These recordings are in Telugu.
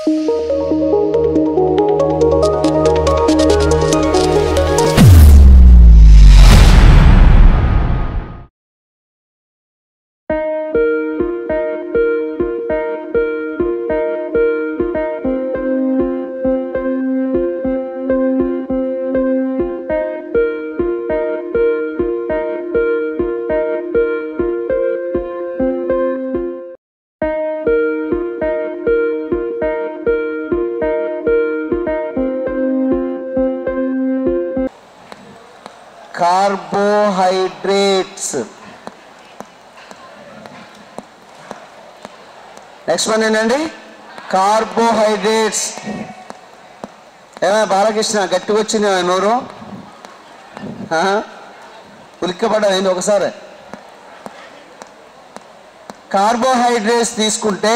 కార్బోహైడ్రేట్స్ నెక్స్ట్ వన్ ఏంటండి కార్బోహైడ్రేట్స్ ఏమైనా బాలకృష్ణ గట్టిగా వచ్చింది నోరు ఉలిక్కపడ్డా అయింది ఒకసారి కార్బోహైడ్రేట్స్ తీసుకుంటే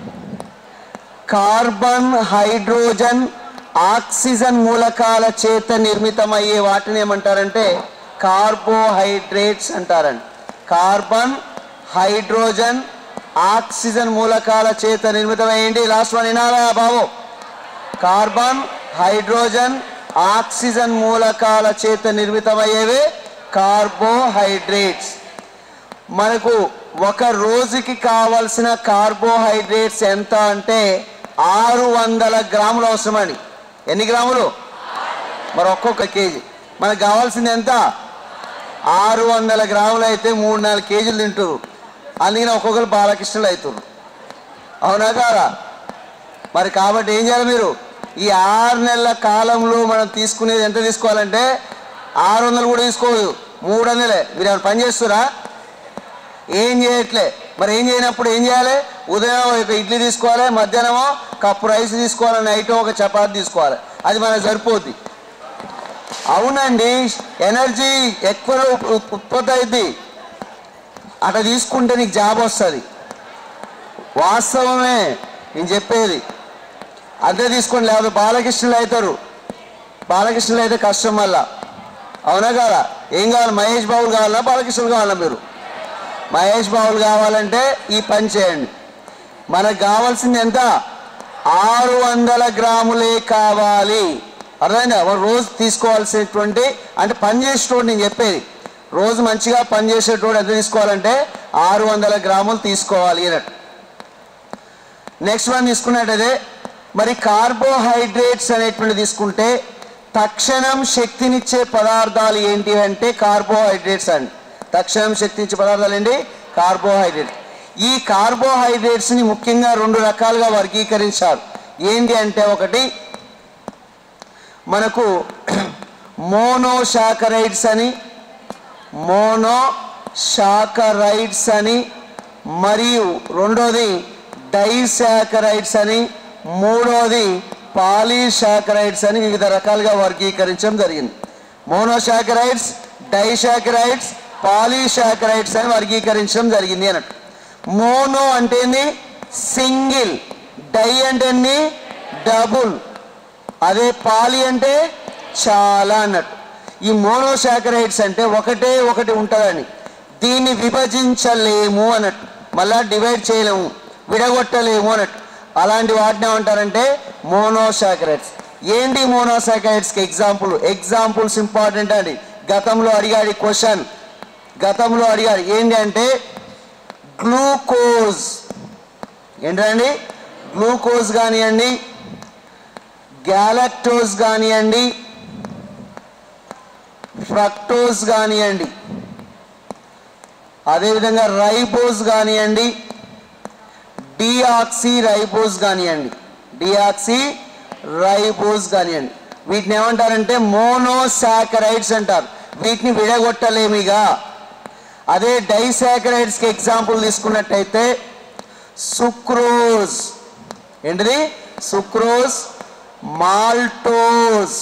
కార్బన్ హైడ్రోజన్ ఆక్సిజన్ మూలకాల చేత నిర్మితమయ్యే వాటిని ఏమంటారంటే కార్బోహైడ్రేట్స్ అంటారండి కార్బన్ హైడ్రోజన్ ఆక్సిజన్ మూలకాల చేత నిర్మితమయ్యేంటి లాస్ట్ వన్ వినాలా బాబు కార్బన్ హైడ్రోజన్ ఆక్సిజన్ మూలకాల చేత నిర్మితమయ్యేవి కార్బోహైడ్రేట్స్ మనకు ఒక రోజుకి కావలసిన కార్బోహైడ్రేట్స్ ఎంత అంటే ఆరు వందల గ్రాములు అవసరమని ఎన్ని గ్రాములు మరి ఒక్కొక్క కేజీ మనకు కావాల్సింది ఎంత ఆరు వందల గ్రాములు అయితే మూడు నాలుగు కేజీలు తింటారు అందుకని ఒక్కొక్కరు బాలకృష్ణులు అవుతారు అవునా కాదా మరి కాబట్టి ఏం చేయాలి మీరు ఈ ఆరు నెలల కాలంలో మనం తీసుకునేది ఎంత తీసుకోవాలంటే ఆరు వందలు కూడా తీసుకోదు మూడు వందలే మీరు ఏమైనా పని చేస్తురా ఏం చేయట్లే మరి ఏం చేయనప్పుడు ఏం చేయాలి ఉదయం ఒక ఇడ్లీ తీసుకోవాలి మధ్యాహ్నమో కప్పు రైస్ తీసుకోవాలి నైట్ ఒక చపాతి తీసుకోవాలి అది మనకు సరిపోద్ది అవునండి ఎనర్జీ ఎక్కువ ఉ- ఉత్పత్తి అయింది అట్లా తీసుకుంటే నీకు జాబ్ వస్తుంది వాస్తవమే నేను చెప్పేది అంతే తీసుకోండి లేకపోతే బాలకృష్ణులు అవుతారు బాలకృష్ణులు అయితే కష్టం మళ్ళా అవునా కాదా ఏం కావాలి మహేష్ బాబులు కావాలా బాలకృష్ణులు కావాలా మీరు మహేష్ బాబులు కావాలంటే ఈ పని చేయండి మనకు కావాల్సింది ఎంత ఆరు వందల గ్రాములే కావాలి అర్థమైందా ఒక రోజు తీసుకోవాల్సినటువంటి అంటే పని చేసేటోడు నేను చెప్పేది రోజు మంచిగా పని చేసేటోడు ఎంత తీసుకోవాలంటే ఆరు వందల గ్రాములు తీసుకోవాలి అన్నట్టు నెక్స్ట్ వన్ తీసుకున్నట్టయితే మరి కార్బోహైడ్రేట్స్ అనేటువంటి తీసుకుంటే తక్షణం శక్తినిచ్చే పదార్థాలు ఏంటి అంటే కార్బోహైడ్రేట్స్ అండి తక్షణం శక్తినిచ్చే పదార్థాలు ఏంటి కార్బోహైడ్రేట్ ఈ కార్బోహైడ్రేట్స్ని ముఖ్యంగా రెండు రకాలుగా వర్గీకరించారు ఏంటి అంటే ఒకటి మనకు మోనోషాకరైడ్స్ అని మోనోషాకరైడ్స్ అని మరియు రెండోది డైశాకరైడ్స్ అని మూడోది పాలీషాకరైడ్స్ అని వివిధ రకాలుగా వర్గీకరించడం జరిగింది మోనోషాకరైడ్స్ డైషాకరైడ్స్ పాలీషాకరైడ్స్ అని వర్గీకరించడం జరిగింది అన్నట్టు మోనో అంటే ఏంది సింగిల్ డై అంటే ఏంది డబుల్ అదే పాలి అంటే చాలా అన్నట్టు ఈ మోనోసాకరైడ్స్ అంటే ఒకటే ఒకటి ఉంటుందని దీన్ని విభజించలేము అన్నట్టు మళ్ళా డివైడ్ చేయలేము విడగొట్టలేము అన్నట్టు అలాంటి వాటిని ఏమంటారంటే మోనోసాకరైడ్స్ ఏంటి మోనోసాకరైడ్స్కి ఎగ్జాంపుల్ ఎగ్జాంపుల్స్ ఇంపార్టెంట్ అండి గతంలో అడిగాడు క్వశ్చన్ గతంలో అడిగాడు ఏంటి అంటే గ్లూకోజ్ ఏంటండి గ్లూకోజ్ కానివ్వండి గ్యాలక్టోజ్ కానివ్వండి ఫ్రక్టోజ్ కానివ్వండి అదేవిధంగా రైబోజ్ కానివ్వండి డిఆక్సీ రైబోజ్ కానివ్వండి డిఆక్సీ రైబోజ్ కానివ్వండి వీటిని ఏమంటారంటే మోనోసాకరైడ్స్ అంటారు వీటిని విడగొట్టలేమిగా అదే డైసాకరైడ్స్కి ఎగ్జాంపుల్ తీసుకున్నట్టయితే సుక్రోజ్ ఏంటిది sucrose maltose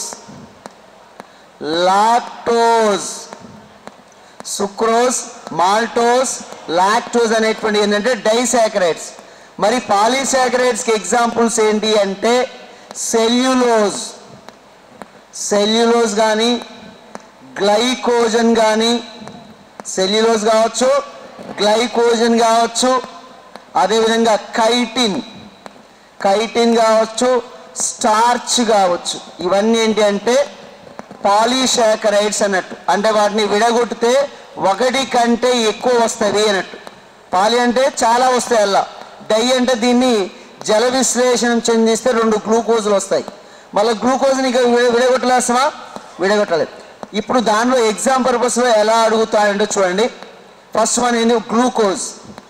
lactose sucrose maltose lactose అనేటువంటి ఏంటంటే డైసాకరైడ్స్ మరి పాలీసాకరైడ్స్కి ఎగ్జాంపుల్స్ ఏంటి అంటే సెల్యులోజ్ సెల్యులోజ్ కానీ గ్లైకోజన్ కానీ సెల్యులోజ్ కావచ్చు గ్లైకోజన్ కావచ్చు అదేవిధంగా కైటిన్ కైటిన్ కావచ్చు స్టార్చ్ కావచ్చు ఇవన్నీ ఏంటి అంటే పాలీశాకరైడ్స్ అన్నట్టు అంటే వాటిని విడగొట్టితే ఒకటి కంటే ఎక్కువ వస్తుంది అన్నట్టు పాలి అంటే చాలా వస్తాయి అలా డై అంటే దీన్ని జల విశ్లేషణ చెందిస్తే రెండు గ్లూకోజులు వస్తాయి మళ్ళీ గ్లూకోజ్ని ఇక విడ విడగొట్టలేస్తామా విడగొట్టలేదు ఇప్పుడు దానిలో ఎగ్జామ్ పర్పస్లో ఎలా అడుగుతారంటే చూడండి ఫస్ట్ వన్ ఏంటి గ్లూకోజ్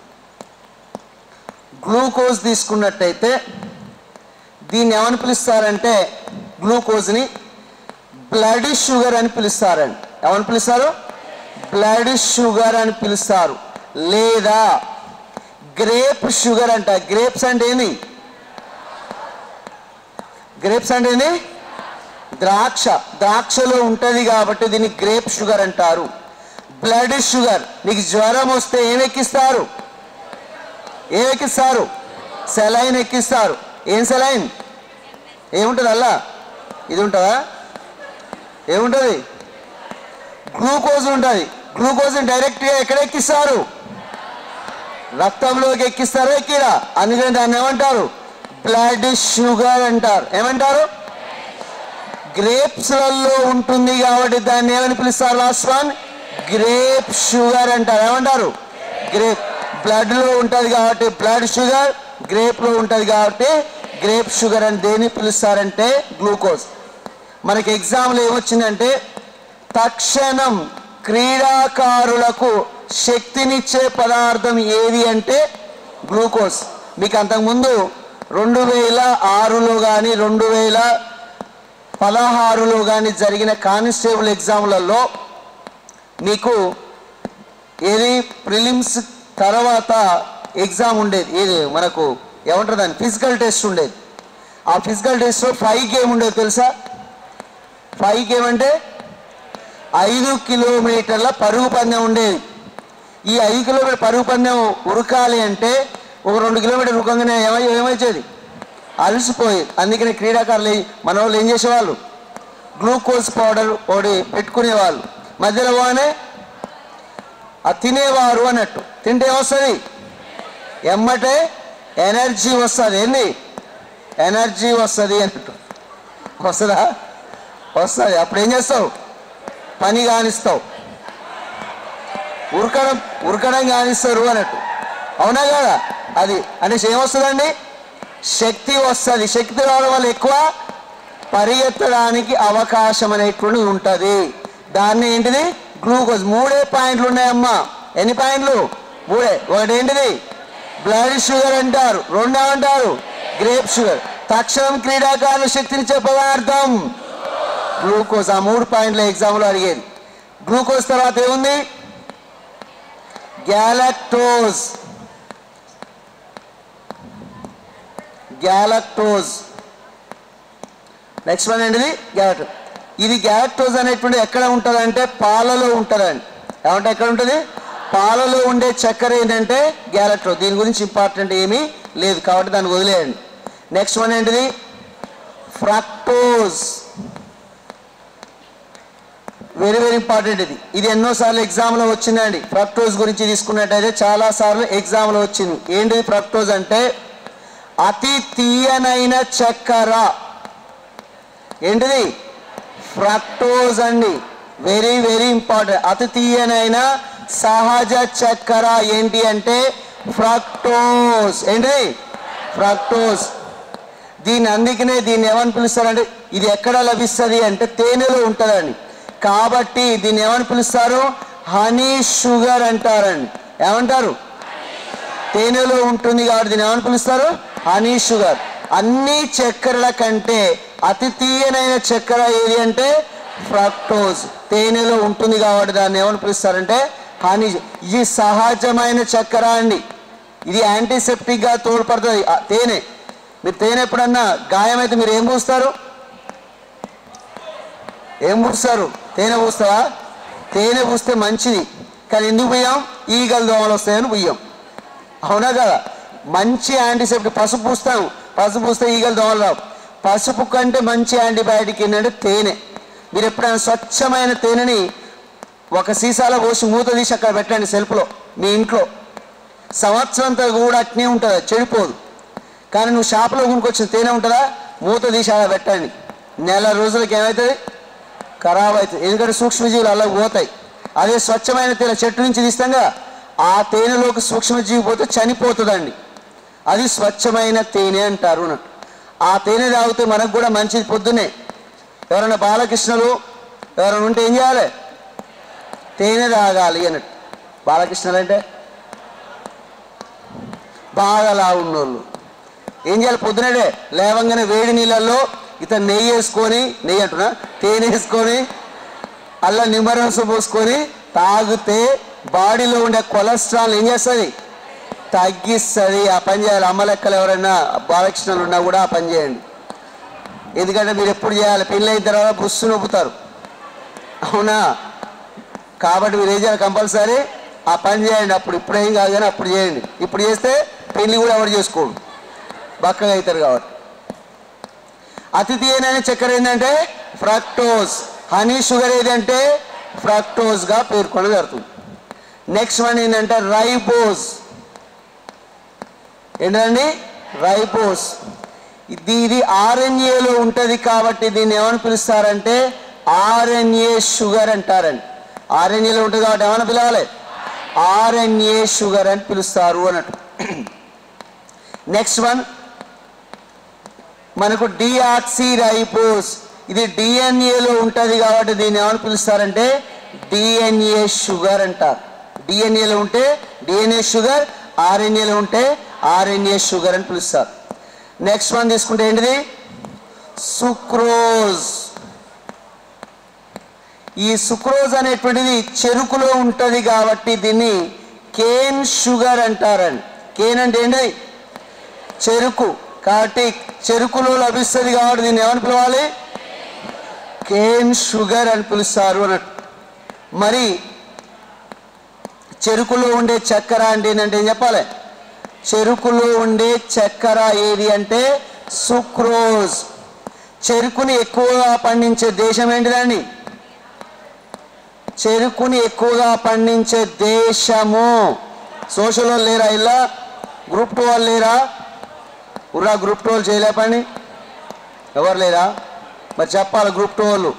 గ్లూకోజ్ తీసుకున్నట్టయితే దీన్ని ఏమని పిలుస్తారంటే గ్లూకోజ్ని బ్లడ్ షుగర్ అని పిలుస్తారండి ఏమని పిలుస్తారు బ్లడ్ షుగర్ అని పిలుస్తారు లేదా గ్రేప్ షుగర్ అంట గ్రేప్స్ అంటే ఏంది గ్రేప్స్ అంటే ఏంది ద్రాక్ష ద్రాక్షలో ఉంటుంది కాబట్టి దీన్ని గ్రేప్ షుగర్ అంటారు బ్లడ్ షుగర్ నీకు జ్వరం వస్తే ఏం ఎక్కిస్తారు ఏం ఎక్కిస్తారు సెలైన్ ఎక్కిస్తారు ఏం సెలైన్ ఏముంటుంది అల్లా ఇది ఉంటుందా ఏముంటుంది గ్లూకోజ్ ఉంటుంది గ్లూకోజ్ని డైరెక్ట్గా ఎక్కడ ఎక్కిస్తారు రక్తంలోకి ఎక్కిస్తారో ఎక్కిరా అందుకని దాన్ని ఏమంటారు బ్లడ్ షుగర్ అంటారు ఏమంటారు గ్రేప్స్లలో ఉంటుంది కాబట్టి దాన్ని ఏమని పిలుస్తారు లాస్ట్ వన్ గ్రేప్ షుగర్ అంటారు ఏమంటారు గ్రేప్ బ్లడ్లో ఉంటుంది కాబట్టి బ్లడ్ షుగర్ గ్రేప్లో ఉంటుంది కాబట్టి గ్రేప్ షుగర్ అని దేన్ని పిలుస్తారంటే గ్లూకోజ్ మనకి ఎగ్జామ్లో ఏమొచ్చిందంటే తక్షణం క్రీడాకారులకు శక్తినిచ్చే పదార్థం ఏది అంటే గ్లూకోజ్ మీకు అంతకుముందు రెండు వేల ఆరులో కానీ రెండు వేల పదహారులో కానీ జరిగిన కానిస్టేబుల్ ఎగ్జామ్లలో మీకు ఏది ప్రిలిమ్స్ తర్వాత ఎగ్జామ్ ఉండేది ఏది మనకు ఏమంటారు దాన్ని ఫిజికల్ టెస్ట్ ఉండేది ఆ ఫిజికల్ టెస్ట్లో ఫైవ్ గేమ్ ఉండేది తెలుసా ఫైవ్ గేమ్ అంటే ఐదు కిలోమీటర్ల పరుగు పందెం ఉండేది ఈ ఐదు కిలోమీటర్ పరుగు పందెం ఉరకాలి అంటే ఒక రెండు కిలోమీటర్ ఉరకంగానే ఏమై ఏమైచేది అలసిపోయి అందుకని క్రీడాకారులు ఏం- మన వాళ్ళు ఏం చేసేవాళ్ళు గ్లూకోజ్ పౌడర్ ఒకటి పెట్టుకునేవాళ్ళు మధ్యలో పోగానే ఆ తినేవారు అన్నట్టు తింటే ఏమొస్తుంది ఎమ్మటే ఎనర్జీ వస్తుంది ఏంది ఎనర్జీ వస్తుంది అన్నట్టు వస్తుందా వస్తుంది అప్పుడు ఏం చేస్తావు పని కానిస్తావు ఉరకడం ఉరకడం కానిస్తారు అన్నట్టు అవునా కదా అది అంటే ఏమొస్తుందండి శక్తి వస్తుంది శక్తి రావడం వల్ల ఎక్కువ పరిగెత్తడానికి అవకాశం అనేటువంటిది ఉంటుంది దాన్ని ఏంటిది గ్లూకోజ్ మూడే పాయింట్లు ఉన్నాయమ్మా ఎన్ని పాయింట్లు మూడే ఒకటి ఏంటిది బ్లడ్ షుగర్ అంటారు రెండు ఏమంటారు గ్రేప్ షుగర్ తక్షణం క్రీడాకారుల శక్తినిచ్చే పదార్థం గ్లూకోజ్ ఆ మూడు పాయింట్ల ఎగ్జామ్లో అడిగేది గ్లూకోజ్ తర్వాత ఏముంది గ్యాలక్టోజ్ గ్యాలక్టోజ్ నెక్స్ట్ వన్ ఏంటిది గ్యాలక్టోజ్ ఇది గ్యాలక్టోజ్ అనేటువంటి ఎక్కడ ఉంటుంది అంటే పాలలో ఉంటుందండి ఏమంటే ఎక్కడ ఉంటుంది పాలలో ఉండే చక్కెర ఏంటంటే గ్యాలక్టోజ్ దీని గురించి ఇంపార్టెంట్ ఏమీ లేదు కాబట్టి దాన్ని వదిలేయండి నెక్స్ట్ వన్ ఏంటిది ఫ్రక్టోజ్ వెరీ వెరీ ఇంపార్టెంట్ ఇది ఇది ఎన్నోసార్లు ఎగ్జామ్లో వచ్చిందండి ఫ్రక్టోజ్ గురించి తీసుకున్నట్టయితే చాలా సార్లు ఎగ్జామ్లో వచ్చింది ఏంటిది ఫ్రక్టోజ్ అంటే అతి తీయనైన చక్కెర ఏంటిది ఫ్రక్టోజ్ అండి వెరీ వెరీ ఇంపార్టెంట్ అతి తీయనైన సహజ చక్కెర ఏంటి అంటే ఫ్రక్టోజ్ ఏంటిది ఫ్రక్టోజ్ దీన్ని అందుకనే దీన్ని ఏమని పిలుస్తారంటే ఇది ఎక్కడ లభిస్తుంది అంటే తేనెలో ఉంటుందండి కాబట్టి దీన్ని ఏమని పిలుస్తారు హనీ షుగర్ అంటారండి ఏమంటారు తేనెలో ఉంటుంది కాబట్టి దీన్ని ఏమని పిలుస్తారు హనీ షుగర్ అన్ని చక్కెరల కంటే అతి తీయనైన చక్కెర ఏది అంటే ఫ్రక్టోజ్ తేనెలో ఉంటుంది కాబట్టి దాన్ని ఏమని పిలుస్తారంటే హనీ ఇది సహజమైన చక్కెర అండి ఇది యాంటీసెప్టిక్గా తోడ్పడుతుంది ఆ తేనె మీరు తేనె ఎప్పుడన్నా గాయమైతే మీరు ఏం పూస్తారు ఏం పూస్తారు తేనె పూస్తావా తేనె పూస్తే మంచిది కానీ ఎందుకు పోయాం ఈగల దోమలు వస్తాయని పోయాం అవునా కదా మంచి యాంటీసెప్టిక్ పసుపు పూస్తాం పసుపు పూస్తే ఈగల దోమలు రావు పసుపు కంటే మంచి యాంటీబయాటిక్ ఏంటంటే తేనె మీరు ఎప్పుడైనా స్వచ్ఛమైన తేనెని ఒక సీసాలో పోసి మూత తీసి అక్కడ పెట్టండి సెల్ఫ్లో మీ ఇంట్లో సంవత్సరం అంతా కూడా అట్నే ఉంటుంది అది చెడిపోదు కానీ నువ్వు షాపులో కొనుక్కొచ్చిన తేనె ఉంటుందా మూత తీసి అలా పెట్టండి నెల రోజులకి ఏమవుతుంది ఖరాబ్ అవుతుంది ఎందుకంటే సూక్ష్మజీవులు అలా పోతాయి అదే స్వచ్ఛమైన తేనె చెట్టు నుంచి తీస్తాగా ఆ తేనెలోకి సూక్ష్మజీవి పోతే చనిపోతుందండి అది స్వచ్ఛమైన తేనె అంటారు అన్నట్టు ఆ తేనె తాగితే మనకు కూడా మంచిది పొద్దున్నే ఎవరైనా బాలకృష్ణలు ఎవరైనా ఉంటే ఏం చేయాలి తేనె తాగాలి అన్నట్టు బాలకృష్ణలు అంటే బాగా లావున్నోళ్ళు ఏం చేయాలి పొద్దునడే లేవంగానే వేడి నీళ్ళల్లో ఇతను నెయ్యి వేసుకొని నెయ్యి అంటున్నా తేనె వేసుకొని అల్ల నిమ్మరసం పోసుకొని తాగితే బాడీలో ఉండే కొలెస్ట్రాల్ ఏం చేస్తుంది తగ్గిస్తుంది ఆ పని చేయాలి అమ్మ లెక్కలు ఎవరైనా బాలకృష్ణలు ఉన్నా కూడా ఆ పని చేయండి ఎందుకంటే మీరు ఎప్పుడు చేయాలి పెళ్ళి అయిన తర్వాత బుస్సు నొప్పుతారు అవునా కాబట్టి మీరు ఏం చేయాలి కంపల్సరీ ఆ పని చేయండి అప్పుడు ఇప్పుడు ఏం కాదు కానీ అప్పుడు చేయండి ఇప్పుడు చేస్తే పెళ్లి కూడా ఎవరు చేసుకోడు బక్కగా అవుతారు కాబట్టి అతి తీయనైన చక్కెర ఏంటంటే ఫ్రక్టోజ్ హనీ షుగర్ ఏదంటే ఫ్రక్టోజ్గా పేర్కొనడం జరుగుతుంది నెక్స్ట్ వన్ ఏంటంటే రైబోజ్ ఏంటండి రైబోస్ ఇది ఇది ఆర్ఎన్ఏలో ఉంటుంది కాబట్టి దీన్ని ఏమని పిలుస్తారంటే ఆర్ఎన్ఏ షుగర్ అంటారండి ఆర్ఎన్ఏలో ఉంటుంది కాబట్టి ఏమని పిలవాలి ఆర్ఎన్ఏ షుగర్ అని పిలుస్తారు అన్నట్టు నెక్స్ట్ వన్ మనకు డిఆక్సీ రైబోస్ ఇది డిఎన్ఏలో ఉంటుంది కాబట్టి దీన్ని ఏమని పిలుస్తారంటే డిఎన్ఏ షుగర్ అంటారు డిఎన్ఏలో ఉంటే డిఎన్ఏ షుగర్ ఆర్ఎన్ఏలో ఉంటే ఆర్ఎన్ఏ షుగర్ అని పిలుస్తారు నెక్స్ట్ వన్ తీసుకుంటే ఏంటిది సుక్రోజ్ ఈ సుక్రోజ్ అనేటువంటిది చెరుకులో ఉంటుంది కాబట్టి దీన్ని కేన్ షుగర్ అంటారండి కేన్ అంటే ఏంటి చెరుకు కాబట్టి చెరుకులో లభిస్తుంది కాబట్టి దీన్ని ఏమని పిలవాలి కేన్ షుగర్ అని పిలుస్తారు అన్నట్టు మరి చెరుకులో ఉండే చక్కెర అంటే ఏంటంటే ఏం చెప్పాలి చెరుకులో ఉండే చక్కెర ఏది అంటే సుక్రోజ్ చెరుకుని ఎక్కువగా పండించే దేశం ఏంటిదండి చెరుకుని ఎక్కువగా పండించే దేశము సోషల్ వాళ్ళు లేరా ఇలా గ్రూప్ టూ వాళ్ళు లేరా ఉర్రా గ్రూప్ టూ వాళ్ళు చేయలే పని ఎవరు లేరా మరి చెప్పాలి గ్రూప్ టూ వాళ్ళు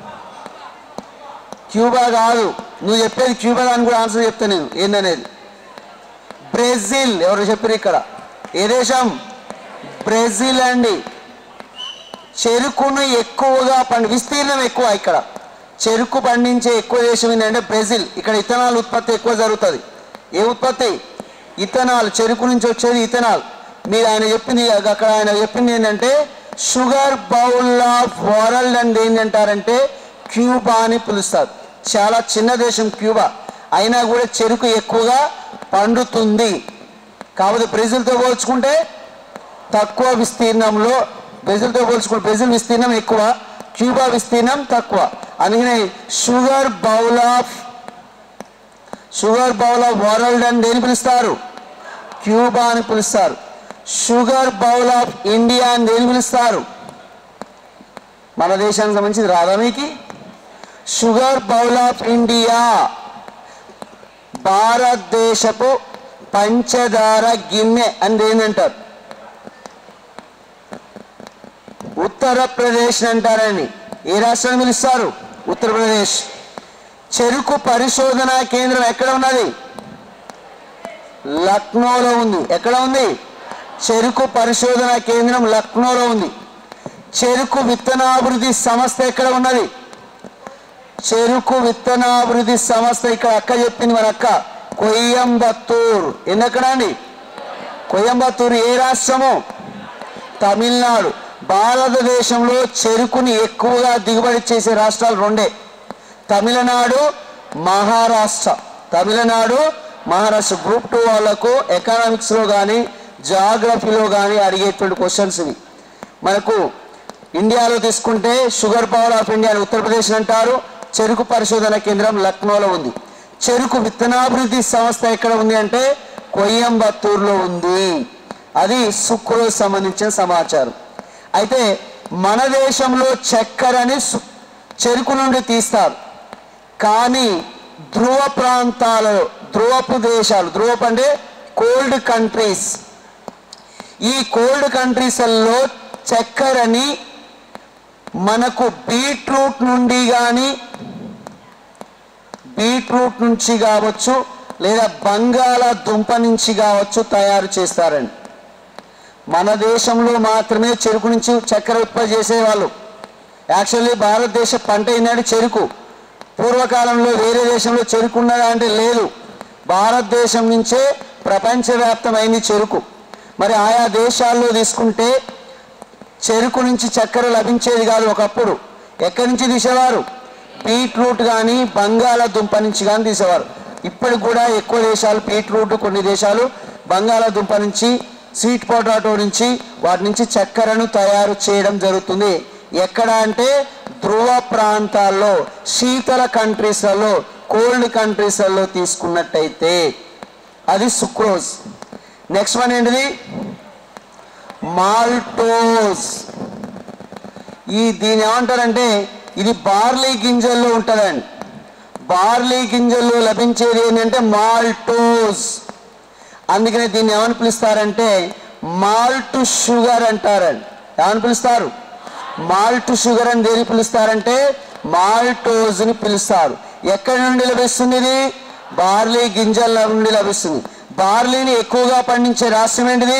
క్యూబా కాదు నువ్వు చెప్పేది క్యూబా దానికి కూడా ఆన్సర్ చెప్తా నేను ఏందనేది బ్రెజిల్ ఎవరు చెప్పారు ఇక్కడ ఏ దేశం బ్రెజిల్ అండి చెరుకును ఎక్కువగా పండి విస్తీర్ణం ఎక్కువ ఇక్కడ చెరుకు పండించే ఎక్కువ దేశం ఏంటంటే బ్రెజిల్ ఇక్కడ ఇథనాల్ ఉత్పత్తి ఎక్కువ జరుగుతుంది ఏ ఉత్పత్తి ఇథనాల్ చెరుకు నుంచి వచ్చేది ఇథనాల్ మీరు ఆయన చెప్పింది అక్కడ ఆయన చెప్పింది ఏంటంటే షుగర్ బౌల్ ఆఫ్ వరల్డ్ అని ఏంటంటారంటే క్యూబా అని పిలుస్తారు చాలా చిన్న దేశం క్యూబా అయినా కూడా చెరుకు ఎక్కువగా పండుతుంది కాకపోతే బ్రెజిల్తో పోల్చుకుంటే తక్కువ విస్తీర్ణంలో బ్రెజిల్తో పోల్చుకుంటే బ్రెజిల్ విస్తీర్ణం ఎక్కువ క్యూబా విస్తీర్ణం తక్కువ అందుకనే sugar bowl of sugar bowl of world అని దేని పిలుస్తారు క్యూబా అని పిలుస్తారు షుగర్ బౌల్ ఆఫ్ ఇండియా అని దేని పిలుస్తారు మన దేశానికి సంబంధించి రాదా మీకు షుగర్ బౌల్ ఆఫ్ ఇండియా భారతదేశపు పంచదార గిన్నె అని దేని అంటారు ఉత్తరప్రదేశ్ అంటారని ఏ రాష్ట్రాన్ని పిలుస్తారు ఉత్తరప్రదేశ్ చెరుకు పరిశోధనా కేంద్రం ఎక్కడ ఉన్నది లక్నోలో ఉంది ఎక్కడ ఉంది చెరుకు పరిశోధనా కేంద్రం లక్నోలో ఉంది చెరుకు విత్తనాభివృద్ధి సంస్థ ఎక్కడ ఉన్నది చెరుకు విత్తనాభివృద్ధి సంస్థ ఇక్కడ అక్క చెప్పింది మన అక్క కొయ్యంబత్తూర్ ఎన్నెక్కడ అండి కొయ్యంబత్తూరు ఏ రాష్ట్రము తమిళనాడు భారతదేశంలో చెరుకుని ఎక్కువగా దిగుబడి చేసే రాష్ట్రాలు రెండే తమిళనాడు మహారాష్ట్ర తమిళనాడు మహారాష్ట్ర గ్రూప్ టూ వాళ్ళకు ఎకనామిక్స్లో కానీ జాగ్రఫీలో కానీ అడిగేటువంటి క్వశ్చన్స్ ఇవి మనకు ఇండియాలో తీసుకుంటే షుగర్ పవర్ ఆఫ్ ఇండియా అని ఉత్తరప్రదేశ్ అంటారు చెరుకు పరిశోధన కేంద్రం లక్నోలో ఉంది చెరుకు విత్తనాభివృద్ధి సంస్థ ఎక్కడ ఉంది అంటే కొయ్యంబత్తూరులో ఉంది అది సుక్రోజ్ సంబంధించిన సమాచారం అయితే మన దేశంలో చక్కెరని సు- చెరుకు నుండి తీస్తారు కానీ ధ్రువ ప్రాంతాలలో ధ్రువపు దేశాలు ధ్రువపు అంటే కోల్డ్ కంట్రీస్ ఈ కోల్డ్ కంట్రీస్లో చక్కెరని మనకు బీట్రూట్ నుండి కానీ బీట్రూట్ నుంచి కావచ్చు లేదా బంగాళాదుంప నుంచి కావచ్చు తయారు చేస్తారండి మన దేశంలో మాత్రమే చెరుకు నుంచి చక్కెర ఉత్పత్తి చేసేవాళ్ళు యాక్చువల్లీ భారతదేశ పంట ఈనాడు చెరుకు పూర్వకాలంలో వేరే దేశంలో చెరుకు ఉన్నదా అంటే లేదు భారతదేశం నుంచే ప్రపంచవ్యాప్తమైంది చెరుకు మరి ఆయా దేశాల్లో తీసుకుంటే చెరుకు నుంచి చక్కెర లభించేది కాదు ఒకప్పుడు ఎక్కడి నుంచి తీసేవారు బీట్రూట్ కానీ బంగాళాదుంప నుంచి కానీ తీసేవారు ఇప్పటికి కూడా ఎక్కువ దేశాలు బీట్రూట్ కొన్ని దేశాలు బంగాళాదుంప నుంచి స్వీట్ పొటాటో నుంచి వాటి నుంచి చక్కెరను తయారు చేయడం జరుగుతుంది ఎక్కడ అంటే ధ్రువ ప్రాంతాల్లో శీతల కంట్రీస్లలో కోల్డ్ కంట్రీస్లలో తీసుకున్నట్టయితే అది సుక్రోజ్ నెక్స్ట్ వన్ ఏంటిది మాల్టోస్ ఈ దీని ఏమంటారంటే ఇది బార్లీ గింజల్లో ఉంటుందండి బార్లీ గింజల్లో లభించేది ఏంటంటే మాల్టోస్ అందుకనే దీన్ని ఏమని పిలుస్తారంటే మాల్ట్ షుగర్ అంటారండి ఏమని పిలుస్తారు మాల్ట్ షుగర్ అని దేని పిలుస్తారంటే మాల్టోజ్ ని పిలుస్తారు ఎక్కడి నుండి లభిస్తుంది ఇది బార్లీ గింజల నుండి లభిస్తుంది బార్లీని ఎక్కువగా పండించే రాష్ట్రం ఏంటిది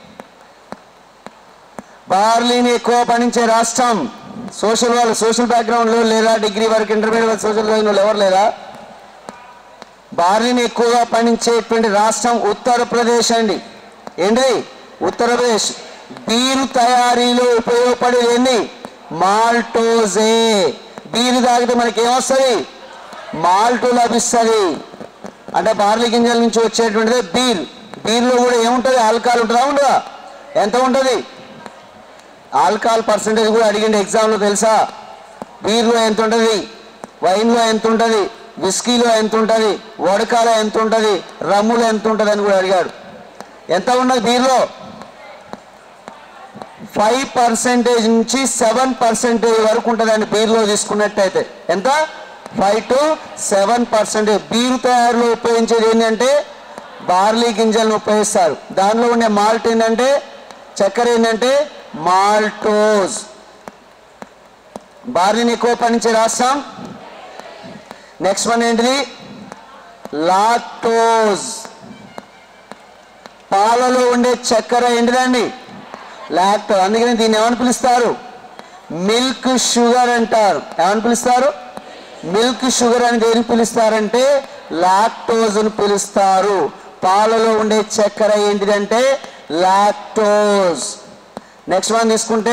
బార్లీని ఎక్కువ పండించే రాష్ట్రం సోషల్ వాళ్ళు సోషల్ బ్యాక్గ్రౌండ్ లో లేదా డిగ్రీ వరకు ఇంటర్మీడియట్ సోషల్ చదివిన వాళ్ళు ఎవరు లేదా బార్లీని ఎక్కువగా పండించేటువంటి రాష్ట్రం ఉత్తరప్రదేశ్ అండి ఏంటి ఉత్తరప్రదేశ్ బీరు తయారీలో ఉపయోగపడేది ఏంది మాల్టోజే బీరు తాగితే మనకి ఏమొస్తుంది మాల్ట్ లభిస్తుంది అంటే బార్లీ గింజల నుంచి వచ్చేటువంటిదే బీర్ బీర్లో కూడా ఏముంటుంది ఆల్కహాల్ ఉంటుందా ఉండదా ఎంత ఉంటుంది ఆల్కహాల్ పర్సంటేజ్ కూడా అడిగింది ఎగ్జామ్లో తెలుసా బీర్లో ఎంత ఉంటుంది వైన్లో ఎంత ఉంటుంది విస్కీలో ఎంత ఉంటుంది వడకాలో ఎంత ఉంటుంది రమ్ములో ఎంత ఉంటుంది అని కూడా అడిగాడు ఎంత ఉన్నది బీర్లో ఫైవ్ పర్సెంటేజ్ నుంచి సెవెన్ పర్సెంటేజ్ వరకు ఉంటుందండి బీర్లో తీసుకున్నట్టయితే ఎంత five to seven percentage beer తయారులో ఉపయోగించేది ఏంటంటే బార్లీ గింజలను ఉపయోగిస్తారు దానిలో ఉండే మాల్ట్ ఏంటంటే చక్కెర ఏంటంటే మాల్టోస్ బార్లీని ఎక్కువ పండించే రాష్ట్రం నెక్స్ట్ వన్ ఏంటిది లాక్టోజ్ పాలలో ఉండే చక్కెర ఏంటిదండి లాక్టో అందుకని దీన్ని ఏమని పిలుస్తారు మిల్క్ షుగర్ అంటారు ఏమని పిలుస్తారు మిల్క్ షుగర్ అని దేనికి పిలుస్తారంటే లాక్టోజ్ అని పిలుస్తారు పాలలో ఉండే చక్కెర ఏంటిదంటే లాక్టోజ్ నెక్స్ట్ వన్ తీసుకుంటే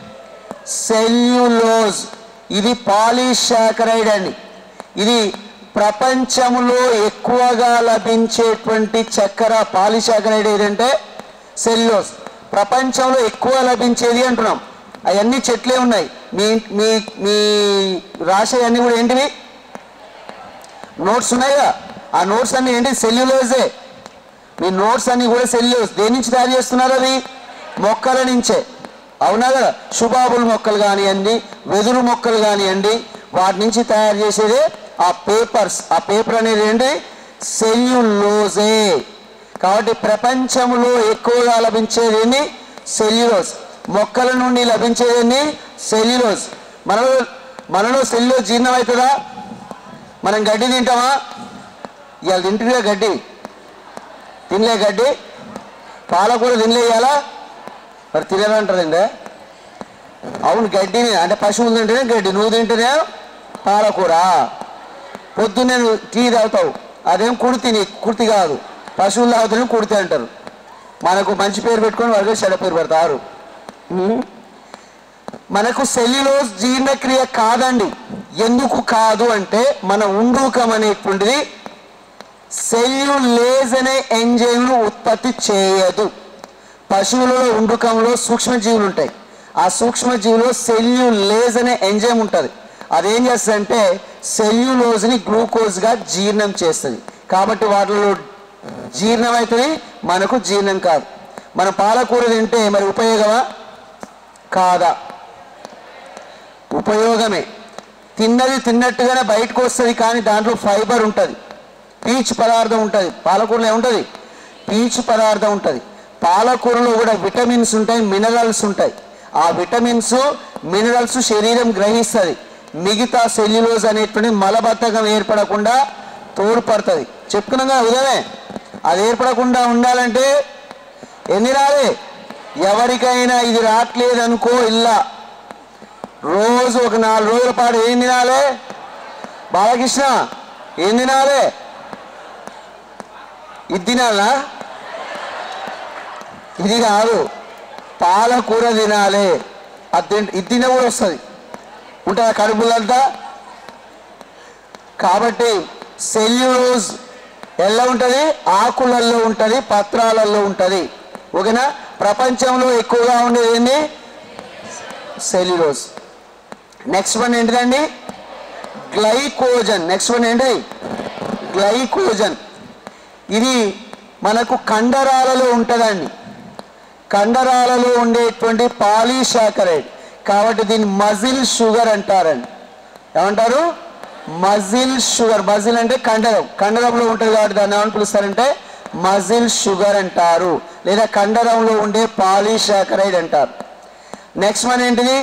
సెల్యులోజ్ ఇది పాలీశాకరైడ్ అండి ఇది ప్రపంచంలో ఎక్కువగా లభించేటువంటి చక్కెర పాలీశాకరైడ్ ఏదంటే సెల్యులోజ్ ప్రపంచంలో ఎక్కువ లభించేది అంటున్నాం అవన్నీ చెట్లే ఉన్నాయి మీ మీ మీ రాసేవన్నీ కూడా ఏంటివి నోట్స్ ఉన్నాయిగా ఆ నోట్స్ అన్ని ఏంటి సెల్యులోజే మీ నోట్స్ అన్ని కూడా సెల్యులోజ్ దేని నుంచి తయారు చేస్తున్నారు అవి మొక్కల నుంచే అవునా కదా శుభాబుల మొక్కలు కానివ్వండి వెదురు మొక్కలు కానివ్వండి వాటి నుంచి తయారు చేసేదే ఆ పేపర్స్ ఆ పేపర్ అనేది ఏంటి సెల్యులోజే కాబట్టి ప్రపంచంలో ఎక్కువగా లభించేది ఏంటి సెల్యులోజ్ మొక్కల నుండి లభించేది ఏంటి సెల్యులోజ్ మనలో మనలో సెల్యులోజ్ జీర్ణం అవుతుందా మనం గడ్డి తింటామా ఇవాళ తింటుందిగా గడ్డి తినలే గడ్డి పాలకూర తినలేయాలా మరి తినరంటారండి అవును గడ్డిని అంటే పశువులు తింటేనే గడ్డి నువ్వు తింటేనే పాలకూర పొద్దున్నే నువ్వు టీ తాగుతావు అదేం కుడితి నీ కుర్తి కాదు పశువులు తాగుతూనే కుడితి అంటారు మనకు మంచి పేరు పెట్టుకొని వాళ్ళకి చెడ పేరు పెడతారు ఉం? మనకు సెల్యులోజ్ జీర్ణక్రియ కాదండి ఎందుకు కాదు అంటే మన ఉండ్రూకం అనేటువంటిది సెల్యులేజ్ అనే ఎంజైమ్ను ఉత్పత్తి చేయదు పశువులలో ఉండుకంలో సూక్ష్మజీవులు ఉంటాయి ఆ సూక్ష్మజీవిలో సెల్యులేజ్ అనే ఎంజైమ్ ఉంటుంది అదేం చేస్తుందంటే సెల్యులోజ్ని గ్లూకోజ్గా జీర్ణం చేస్తుంది కాబట్టి వాటిలో జీర్ణం అవుతుంది మనకు జీర్ణం కాదు మన పాలకూర తింటే మరి ఉపయోగమా కాదా ఉపయోగమే తిన్నది తిన్నట్టుగానే బయటకు వస్తుంది కానీ దాంట్లో ఫైబర్ ఉంటుంది పీచు పదార్థం ఉంటుంది పాలకూరలో ఏముంటుంది పీచు పదార్థం ఉంటుంది పాలకూరలో కూడా విటమిన్స్ ఉంటాయి మినరల్స్ ఉంటాయి ఆ విటమిన్స్ మినరల్స్ శరీరం గ్రహిస్తుంది మిగతా సెల్యులోజ్ అనేటువంటి మలబద్ధకం ఏర్పడకుండా తోడ్పడుతుంది చెప్పుకున్నాం కదా ఉదయమే అది ఏర్పడకుండా ఉండాలంటే ఎన్ని రాలే ఎవరికైనా ఇది రావట్లేదు అనుకో ఇల్లా రోజు ఒక నాలుగు రోజుల పాటు ఏం తినాలి బాలకృష్ణ ఏం తినాలి ఇది తినాలా ఇది కాదు పాలకూర తినాలి అది తింటే ఇది తిన కూడా వస్తుంది ఉంటుందా కడుపులంతా కాబట్టి సెల్యులోజ్ ఎలా ఉంటుంది ఆకులలో ఉంటుంది పత్రాలలో ఉంటుంది ఓకేనా ప్రపంచంలో ఎక్కువగా ఉండేది ఏంటి సెల్యులోజ్ నెక్స్ట్ వన్ ఏంటిదండి గ్లైకోజన్ నెక్స్ట్ వన్ ఏంటి గ్లైకోజన్ ఇది మనకు కండరాలలో ఉంటుందండి కండరాలలో ఉండేటువంటి పాలీశాకరైడ్ కాబట్టి దీన్ని మజిల్ షుగర్ అంటారండి ఏమంటారు మజిల్ షుగర్ మజిల్ అంటే కండరం కండరంలో ఉంటుంది కాబట్టి దాన్ని ఏమని పిలుస్తారంటే మజిల్ షుగర్ అంటారు లేదా కండరంలో ఉండే పాలీశాకరైడ్ అంటారు నెక్స్ట్ వన్ ఏంటిది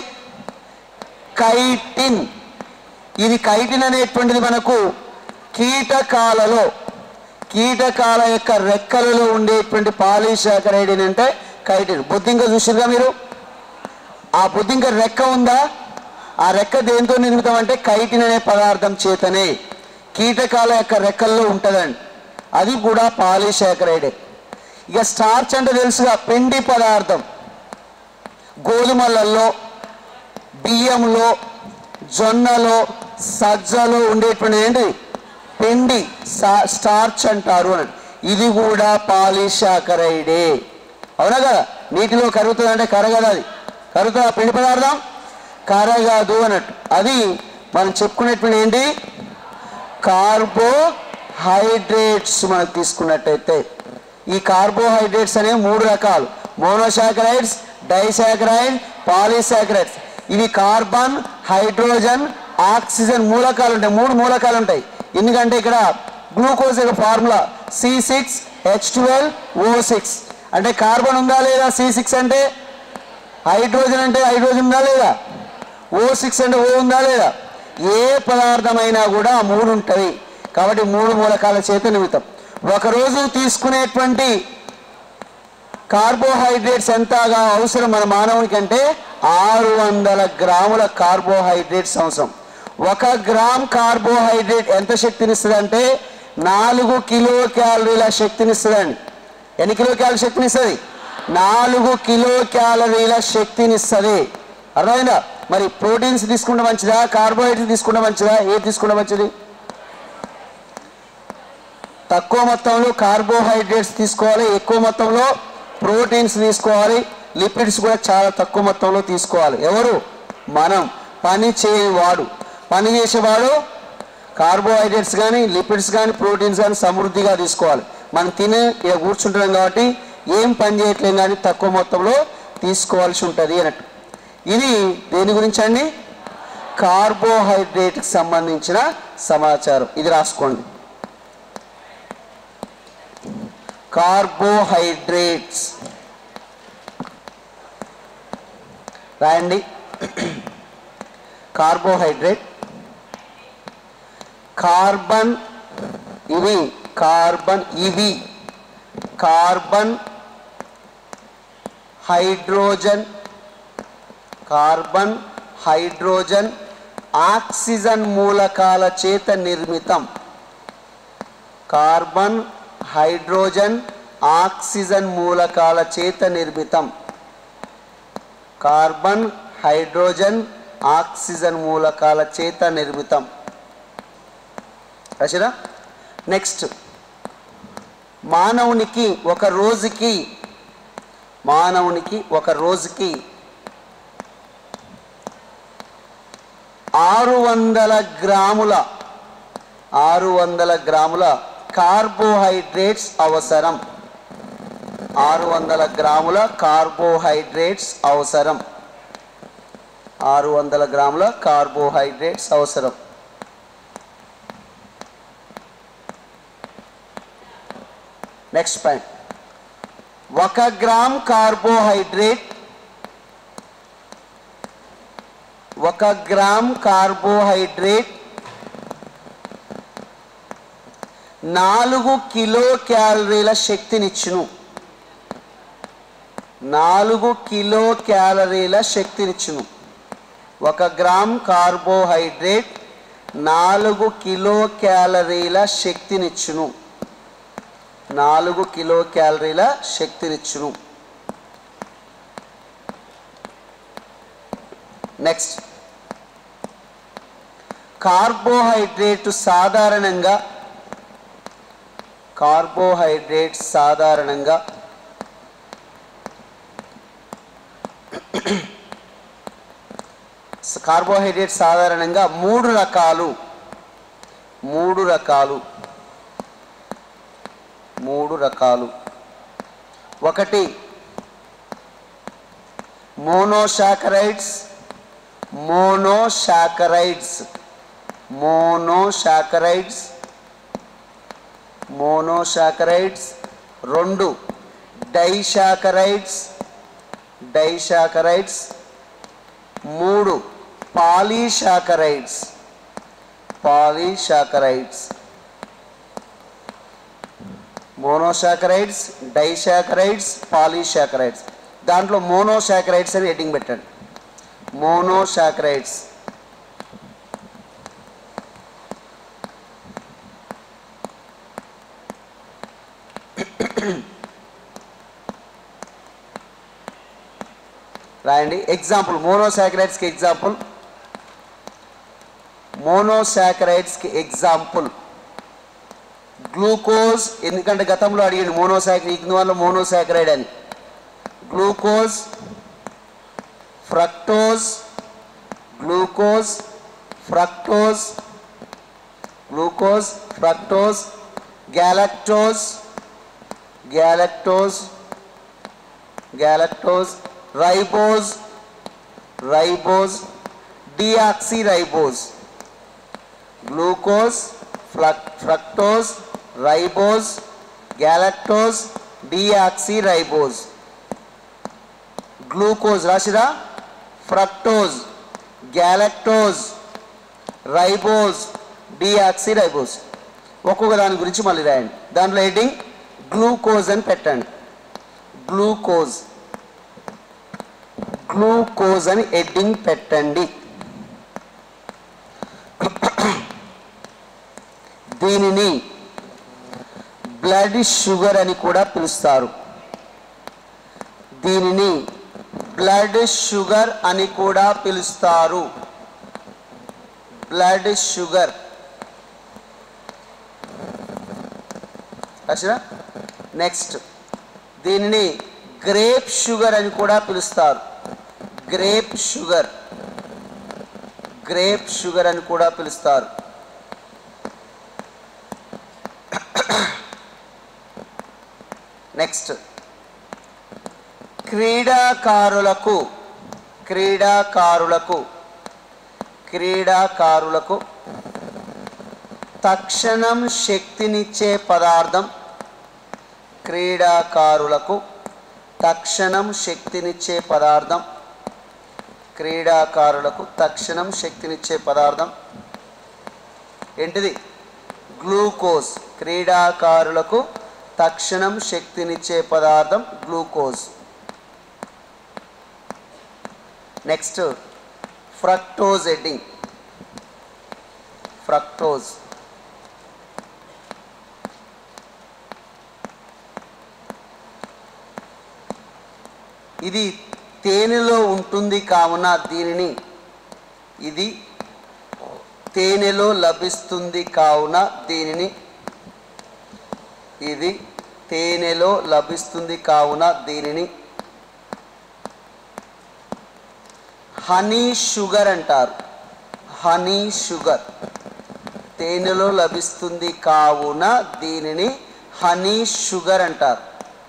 కైటిన్ ఇది కైటిన్ అనేటువంటిది మనకు కీటకాలలో కీటకాల యొక్క రెక్కలలో ఉండేటువంటి పాలీశాకరైడ్ అంటే కైటిన్ బుద్ధింక చూసిరుగా మీరు ఆ బుద్ధింక రెక్క ఉందా ఆ రెక్క దేంతో నిర్మితం అంటే కైటిన్ అనే పదార్థం చేతనే కీటకాల యొక్క రెక్కల్లో ఉంటుందండి అది కూడా పాలీశాకరైడే ఇక స్టార్చ్ అంటే తెలుసుగా పిండి పదార్థం గోధుమలలో బియ్యంలో జొన్నలో సజ్జలో ఉండేటువంటి ఏంటి పిండి సా- స్టార్చ్ అంటారు అని ఇది కూడా పాలిషాకరైడే అవునా కదా నీటిలో కరుగుతుంది అంటే కరగదు అది కరుగుతుంది ఆ పిండి పదార్థం కరగదు అన్నట్టు అది మనం చెప్పుకునేటువంటి ఏంటి కార్బోహైడ్రేట్స్ మనకు తీసుకున్నట్టయితే ఈ కార్బోహైడ్రేట్స్ అనేవి మూడు రకాలు మోనోసాకరైడ్స్ డైసాకరైడ్ పాలీసాకరైడ్స్ ఇవి కార్బన్ హైడ్రోజన్ ఆక్సిజన్ మూలకాలు ఉంటాయి మూడు మూలకాలు ఉంటాయి ఎందుకంటే ఇక్కడ గ్లూకోజ్ యొక్క formula C six H twelve O six అంటే కార్బన్ ఉందా లేదా సి సిక్స్ అంటే హైడ్రోజన్ అంటే హైడ్రోజన్ ఉందా లేదా ఓ సిక్స్ అంటే ఓ ఉందా లేదా ఏ పదార్థమైనా కూడా ఆ మూడు ఉంటుంది కాబట్టి మూడు మూలకాల చేత నిమిత్తం ఒకరోజు తీసుకునేటువంటి కార్బోహైడ్రేట్స్ ఎంతగా అవసరం మన మానవునికి అంటే ఆరు వందల గ్రాముల కార్బోహైడ్రేట్స్ అవసరం ఒక గ్రామ్ కార్బోహైడ్రేట్ ఎంత శక్తిని ఇస్తుంది అంటే నాలుగు కిలో క్యాలరీల శక్తిని ఇస్తుందండి ఎన్ని కిలో క్యాలరీ శక్తిని ఇస్తుంది నాలుగు కిలో క్యాలరీల శక్తిని ఇస్తుంది అర్థమైందా మరి ప్రోటీన్స్ తీసుకుంటే మంచిదా కార్బోహైడ్రేట్స్ తీసుకుంటే మంచిదా ఏది తీసుకుంటే మంచిది తక్కువ మొత్తంలో కార్బోహైడ్రేట్స్ తీసుకోవాలి ఎక్కువ మొత్తంలో ప్రోటీన్స్ తీసుకోవాలి లిపిడ్స్ కూడా చాలా తక్కువ మొత్తంలో తీసుకోవాలి ఎవరు మనం పని చేయవాడు పని చేసేవాడు కార్బోహైడ్రేట్స్ కానీ లిపిడ్స్ కానీ ప్రోటీన్స్ కానీ సమృద్ధిగా తీసుకోవాలి మనం తినే ఇక కూర్చుంటున్నాం కాబట్టి ఏం పని చేయట్లేం కానీ తక్కువ మొత్తంలో తీసుకోవాల్సి ఉంటుంది అన్నట్టు ఇది దేని గురించి అండి కార్బోహైడ్రేట్కి సంబంధించిన సమాచారం ఇది రాసుకోండి కార్బోహైడ్రేట్స్ రాయండి కార్బోహైడ్రేట్ కార్బన్ ఇవి కార్బన్ ఇవి carbon hydrogen carbon hydrogen oxygen మూలకాల చేత నిర్మితం కార్బన్ హైడ్రోజన్ ఆక్సిజన్ మూలకాల చేత నిర్మితం కార్బన్ హైడ్రోజన్ ఆక్సిజన్ మూలకాల చేత నిర్మితం రచన నెక్స్ట్ మానవునికి ఒక రోజుకి మానవునికి ఒక రోజుకి ఆరు వందల గ్రాముల ఆరు వందల గ్రాముల కార్బోహైడ్రేట్స్ అవసరం ఆరు వందల గ్రాముల కార్బోహైడ్రేట్స్ అవసరం ఆరు వందల గ్రాముల కార్బోహైడ్రేట్స్ అవసరం నెక్స్ట్ పాయింట్ ఒక గ్రామ్ కార్బోహైడ్రేట్ ఒక గ్రామ్ కార్బోహైడ్రేట్ నాలుగు కిలో క్యాలరీల శక్తినిచ్చును నాలుగు కిలో క్యాలరీల శక్తినిచ్చును ఒక గ్రామ్ కార్బోహైడ్రేట్ నాలుగు కిలో క్యాలరీల శక్తినిచ్చును నాలుగు కిలో క్యాలరీల శక్తినిచ్చును నెక్స్ట్ కార్బోహైడ్రేట్ సాధారణంగా కార్బోహైడ్రేట్ సాధారణంగా కార్బోహైడ్రేట్ సాధారణంగా మూడు రకాలు మూడు రకాలు మూడు రకాలు ఒకటి మోనోషాకరైడ్స్ మోనోషాకరైడ్స్ మోనోషాకరైడ్స్ మోనోషాకరైడ్స్ రెండు డైషాకరైడ్స్ డైషాకరైడ్స్ మూడు polysaccharides polysaccharides monosaccharides disaccharides polysaccharides దాంట్లో మోనోసాకరైడ్స్ అని హెడ్డింగ్ పెట్టండి మోనోసాకరైడ్స్ రాయండి ఎగ్జాంపుల్ మోనోసాకరైడ్స్కి ఎగ్జాంపుల్ మోనోసాకరైడ్స్కి ఎగ్జాంపుల్ గ్లూకోజ్ ఎందుకంటే గతంలో అడిగాడు మోనోసాకరైడ్ ఇందువల్ల మోనోసాకరైడ్ అని glucose fructose glucose fructose glucose fructose galactose galactose galactose ribose ribose deoxyribose glucose ఫ్లక్ fructose ribose galactose deoxyribose glucose రాసిరా ఫ్రక్టోజ్ గ్యాలక్టోజ్ రైబోజ్ డిఆక్సిరైబోజ్ ఒక్కొక్క దాని గురించి మళ్ళీ రాయండి దాంట్లో హెడ్డింగ్ గ్లూకోజ్ అని పెట్టండి గ్లూకోజ్ గ్లూకోజ్ అని హెడ్డింగ్ పెట్టండి దీనిని బ్లడ్ షుగర్ అని కూడా పిలుస్తారు దీనిని బ్లడ్ షుగర్ అని కూడా పిలుస్తారు బ్లడ్ షుగర్ రాసిరా నెక్స్ట్ దీనిని గ్రేప్ షుగర్ అని కూడా పిలుస్తారు గ్రేప్ షుగర్ గ్రేప్ షుగర్ అని కూడా పిలుస్తారు నెక్స్ట్ క్రీడాకారులకు క్రీడాకారులకు క్రీడాకారులకు తక్షణం శక్తినిచ్చే పదార్థం క్రీడాకారులకు తక్షణం శక్తినిచ్చే పదార్థం క్రీడాకారులకు తక్షణం శక్తినిచ్చే పదార్థం ఏంటిది గ్లూకోజ్ క్రీడాకారులకు తక్షణం శక్తినిచ్చే పదార్థం glucose next fructose heading fructose ఇది తేనెలో ఉంటుంది కావున దీనిని ఇది తేనెలో లభిస్తుంది కావున దీనిని ఇది తేనెలో లభిస్తుంది కావున దీనిని హనీ షుగర్ అంటారు హనీ షుగర్ తేనెలో లభిస్తుంది కావున దీనిని హనీ షుగర్ అంటారు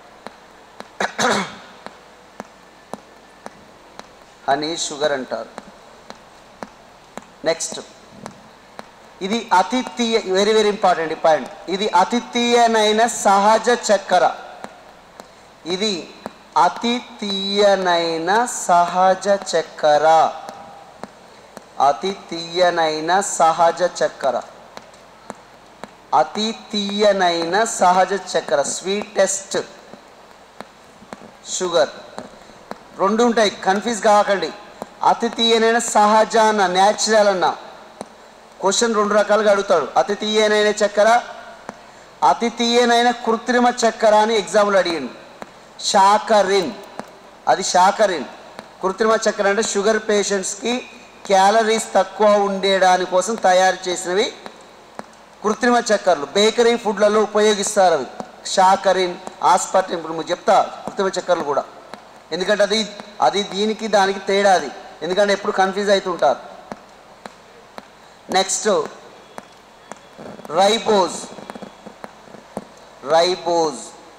హనీ షుగర్ అంటారు నెక్స్ట్ ఇది అతి తీయ వెరీ వెరీ ఇంపార్టెంట్ పాయింట్ ఇది అతి తీయనైన సహజ చక్కెర ఇది అతి తీయనైన సహజ చక్కెర అతి తీయనైన సహజ చక్కెర అతి తీయనైన సహజ చక్కెర స్వీటెస్ట్ షుగర్ రెండు ఉంటాయి కన్ఫ్యూజ్ కాకండి అతి తీయనైన సహజ అన్న న్యాచురల్ అన్న క్వశ్చన్ రెండు రకాలుగా అడుగుతాడు అతి తీయనైన చక్కెర అతి తీయనైన కృత్రిమ చక్కెర అని ఎగ్జామ్లో అడిగిండు షాకరిన్ అది షాకరిన్ కృత్రిమ చక్కెర అంటే షుగర్ పేషెంట్స్కి క్యాలరీస్ తక్కువ ఉండేదాని కోసం తయారు చేసినవి కృత్రిమ చక్కెరలు బేకరీ ఫుడ్లలో ఉపయోగిస్తారు అవి షాకరిన్ ఆస్పర్టిన్ ఇప్పుడు మీకు చెప్తా కృత్రిమ చక్కెరలు కూడా ఎందుకంటే అది అది దీనికి దానికి తేడా అది ఎందుకంటే ఎప్పుడు కన్ఫ్యూజ్ అవుతుంటారు నెక్స్ట్ రైబోజ్ రైబోజ్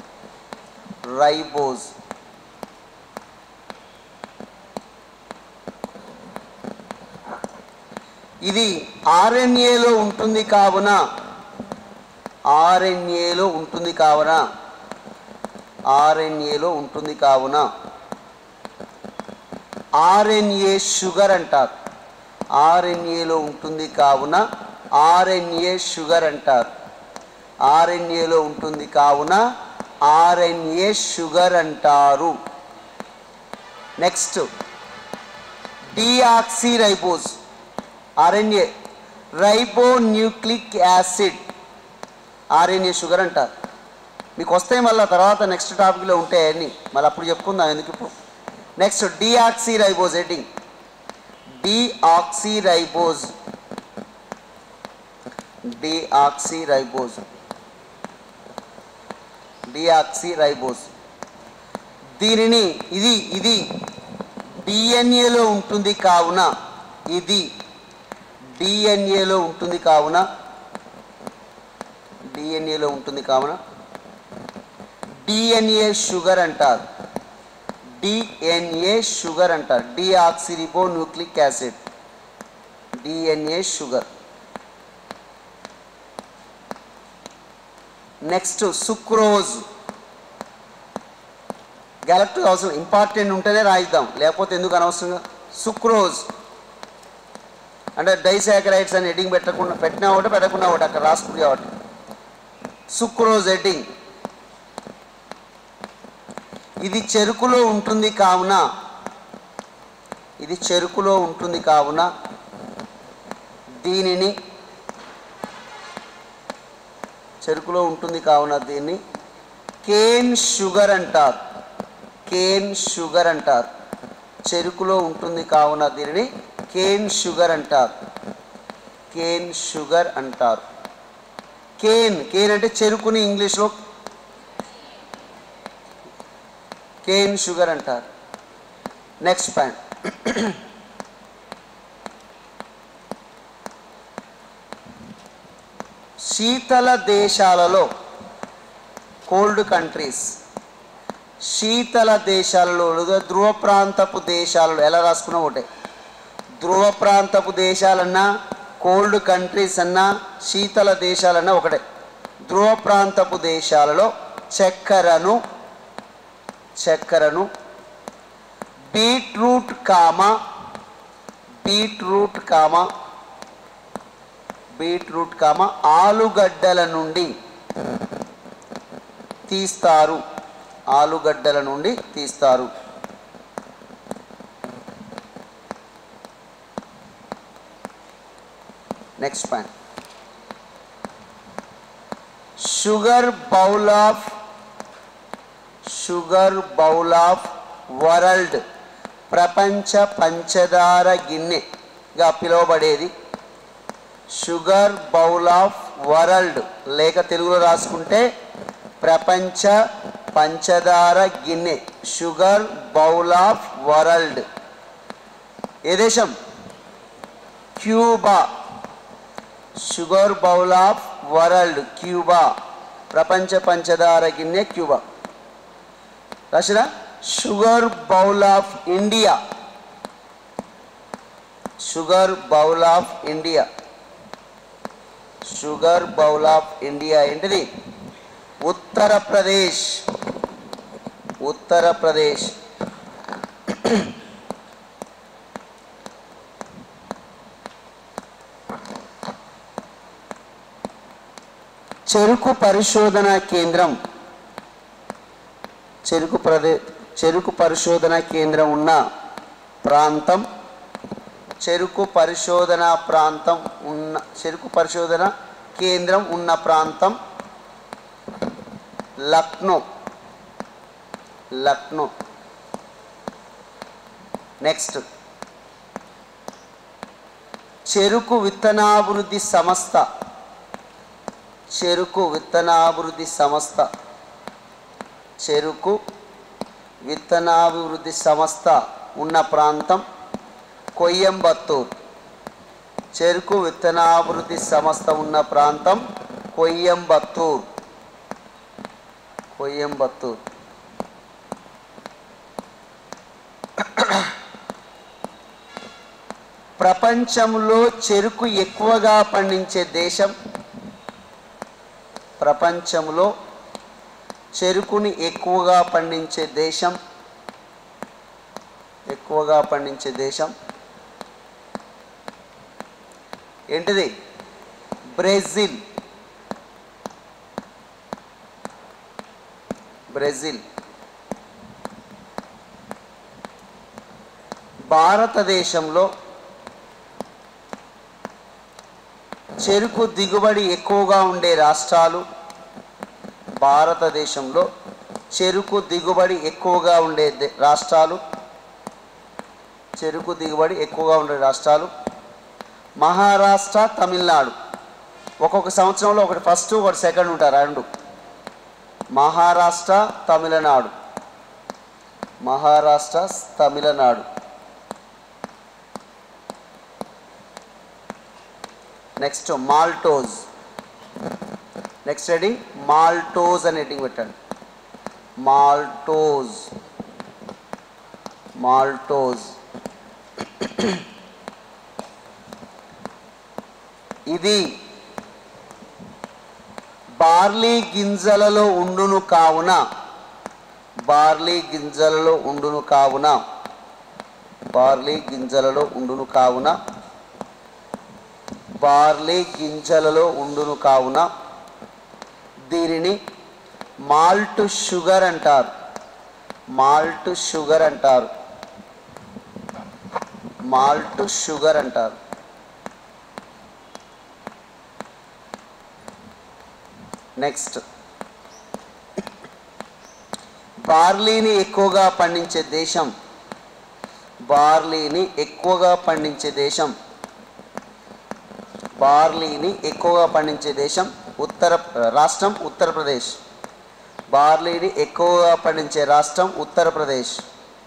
రైబోజ్ ఇది ఆర్ఎన్ఏలో ఉంటుంది కావున ఆర్ఎన్ఏలో ఉంటుంది కావున ఆర్ఎన్ఏలో ఉంటుంది కావున ఆర్ఎన్ఏ షుగర్ అంటారు ఆర్ఎన్ఏలో ఉంటుంది కావున ఆర్ఎన్ఏ షుగర్ అంటారు ఆర్ఎన్ఏలో ఉంటుంది కావున ఆర్ఎన్ఏ షుగర్ అంటారు next deoxyribose RNA ribonucleic acid RNA sugar అంటారు మీకు వస్తాయి మళ్ళీ తర్వాత నెక్స్ట్ టాపిక్లో ఉంటాయి అన్నీ మళ్ళీ అప్పుడు చెప్పుకుందాం ఎందుకు ఇప్పుడు నెక్స్ట్ డిఆక్సిరైబోజ్ హెడ్డింగ్ డిఆక్సిరైబోజ్ డిఆక్సిరైబోజ్ డిఆక్సిరైబోజ్ దీనిని ఇది ఇది డిఎన్ఏలో ఉంటుంది కావున ఇది డిఎన్ఏలో ఉంటుంది కావున డిఎన్ఏలో ఉంటుంది కావున డిఎన్ఏ షుగర్ అంటారు డిఎన్ఏ షుగర్ అంటారు deoxyribonucleic acid DNA sugar next sucrose గ్యాలక్టిక్ అవసరం ఇంపార్టెంట్ ఉంటేనే రాయిద్దాం లేకపోతే ఎందుకు అనవసరంగా సుక్రోజ్ అంటే డైసాకరైడ్స్ అని హెడ్డింగ్ పెట్టకుండా పెట్టినా ఒకటి పెట్టకుండా ఒకటి అక్కడ రాసుకునే ఒకటి సుక్రోజ్ హెడ్డింగ్ ఇది చెరుకులో ఉంటుంది కావున ఇది చెరుకులో ఉంటుంది కావున దీనిని చెరుకులో ఉంటుంది కావున దీన్ని కేన్ షుగర్ అంటారు కేన్ షుగర్ అంటారు చెరుకులో ఉంటుంది కావున దీనిని కేన్ షుగర్ అంటారు కేన్ షుగర్ అంటారు కేన్ కేన్ అంటే చెరుకుని ఇంగ్లీష్లో కేన్ షుగర్ అంటారు నెక్స్ట్ పాయింట్ శీతల దేశాలలో కోల్డ్ కంట్రీస్ శీతల దేశాలలో లేదా ధ్రువ ప్రాంతపు దేశాలలో ఎలా రాసుకున్నా ఒకటే ధ్రువ ప్రాంతపు దేశాలన్నా కోల్డ్ కంట్రీస్ అన్నా శీతల దేశాలన్నా ఒకటే ధ్రువ ప్రాంతపు దేశాలలో చక్కెరను చక్కెరను బీట్రూట్ కామ బీట్రూట్ కామ బీట్రూట్ కామ ఆలుగడ్డల నుండి తీస్తారు ఆలుగడ్డల నుండి తీస్తారు next point sugar bowl of sugar bowl of world ప్రపంచ పంచదార గిన్నెగా పిలువబడేది షుగర్ బౌల్ ఆఫ్ వరల్డ్ లేక తెలుగులో రాసుకుంటే ప్రపంచ పంచదార గిన్నె షుగర్ బౌల్ ఆఫ్ వరల్డ్ ఏ దేశం Cuba sugar bowl of world Cuba ప్రపంచ పంచదార గిన్నె క్యూబా రాసిన sugar bowl of India sugar bowl of India sugar bowl of India ఏంటిది ఉత్తరప్రదేశ్ ఉత్తరప్రదేశ్ చెరుకు పరిశోధన కేంద్రం చెరుకు ప్రదే చెరుకు పరిశోధన కేంద్రం ఉన్న ప్రాంతం చెరుకు పరిశోధన ప్రాంతం ఉన్న చెరుకు పరిశోధన కేంద్రం ఉన్న ప్రాంతం లక్నో లక్నో నెక్స్ట్ చెరుకు విత్తనాభివృద్ధి సంస్థ చెరుకు విత్తనాభివృద్ధి సంస్థ చెరుకు విత్తనాభివృద్ధి సంస్థ ఉన్న ప్రాంతం కొయ్యంబత్తూర్ చెరుకు విత్తనాభివృద్ధి సంస్థ ఉన్న ప్రాంతం కొయ్యంబత్తూర్ కొయ్యంబత్తూర్ ప్రపంచంలో చెరుకు ఎక్కువగా పండించే దేశం ప్రపంచంలో చెరుకుని ఎక్కువగా పండించే దేశం ఎక్కువగా పండించే దేశం ఏంటిది బ్రెజిల్ బ్రెజిల్ భారతదేశంలో చెరుకు దిగుబడి ఎక్కువగా ఉండే రాష్ట్రాలు భారతదేశంలో చెరుకు దిగుబడి ఎక్కువగా ఉండే దే- రాష్ట్రాలు చెరుకు దిగుబడి ఎక్కువగా ఉండే రాష్ట్రాలు మహారాష్ట్ర తమిళనాడు ఒక్కొక్క సంవత్సరంలో ఒకటి ఫస్ట్ ఒకటి సెకండ్ ఉంటారు రెండు Maharashtra Tamil Nadu Maharashtra Tamil Nadu next maltose next heading maltose అని హెడ్డింగ్ పెట్టండి మాల్టోజ్ మాల్టోజ్ ఇది బార్లీ గింజలలో ఉండును కావున బార్లీ గింజలలో ఉండును కావున బార్లీ గింజలలో ఉండును కావున బార్లీ గింజలలో ఉండును కావున దీనిని మాల్ట్ షుగర్ అంటారు మాల్ట్ షుగర్ అంటారు మాల్ట్ షుగర్ అంటారు నెక్స్ట్ బార్లీని ఎక్కువగా పండించే దేశం బార్లీని ఎక్కువగా పండించే దేశం బార్లీని ఎక్కువగా పండించే దేశం ఉత్తర రాష్ట్రం ఉత్తరప్రదేశ్ బార్లీని ఎక్కువగా పండించే రాష్ట్రం ఉత్తరప్రదేశ్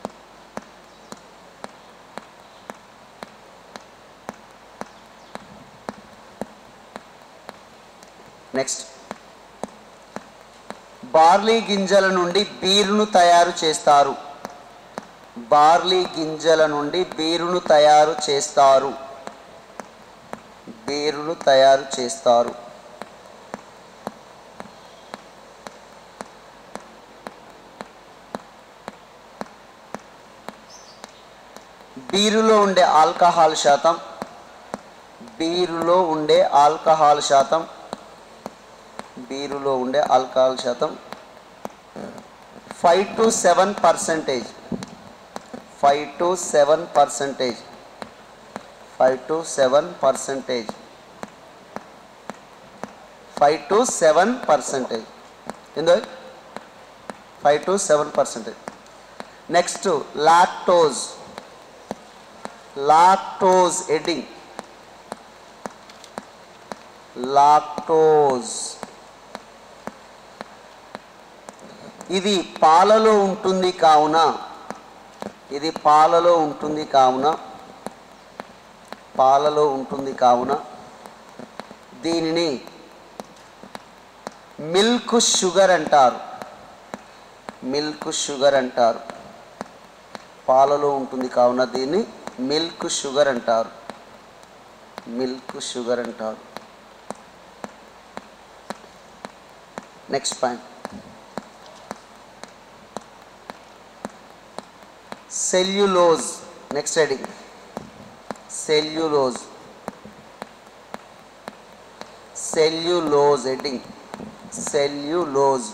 నెక్స్ట్ బార్లీ గింజల నుండి బీరును తయారు చేస్తారు బార్లీ గింజల నుండి బీరును తయారు చేస్తారు బీరును తయారు చేస్తారు బీరులో ఉండే ఆల్కహాల్ శాతం బీరులో ఉండే ఆల్కహాల్ శాతం బీరులో ఉండే ఆల్కహాల్ శాతం five to seven percentage five to seven percentage five to seven percentage five to seven percentage ఏందో five to seven percentage next lactose lactose heading lactose ఇది పాలలో ఉంటుంది కావున ఇది పాలలో ఉంటుంది కావున పాలలో ఉంటుంది కావున దీనిని మిల్క్ షుగర్ అంటారు మిల్క్ షుగర్ అంటారు పాలలో ఉంటుంది కావున దీన్ని మిల్క్ షుగర్ అంటారు మిల్క్ షుగర్ అంటారు next point cellulose next heading cellulose cellulose heading cellulose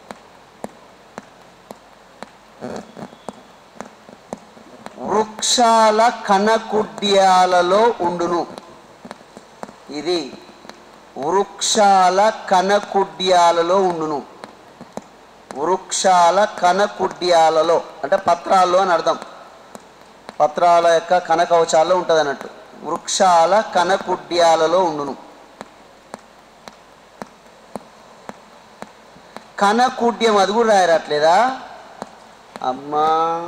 వృక్షాల కనకుడ్యాలలో ఉండును ఇది వృక్షాల కనకుడ్యాలలో ఉండును వృక్షాల కనకుడ్యాలలో అంటే పత్రాల్లో అని అర్థం పత్రాల యొక్క కనకవచాల్లో ఉంటుంది అన్నట్టు వృక్షాల కనకుడ్యాలలో ఉండును కనకుడ్యం అది కూడా రాయరట్లేదా అమ్మా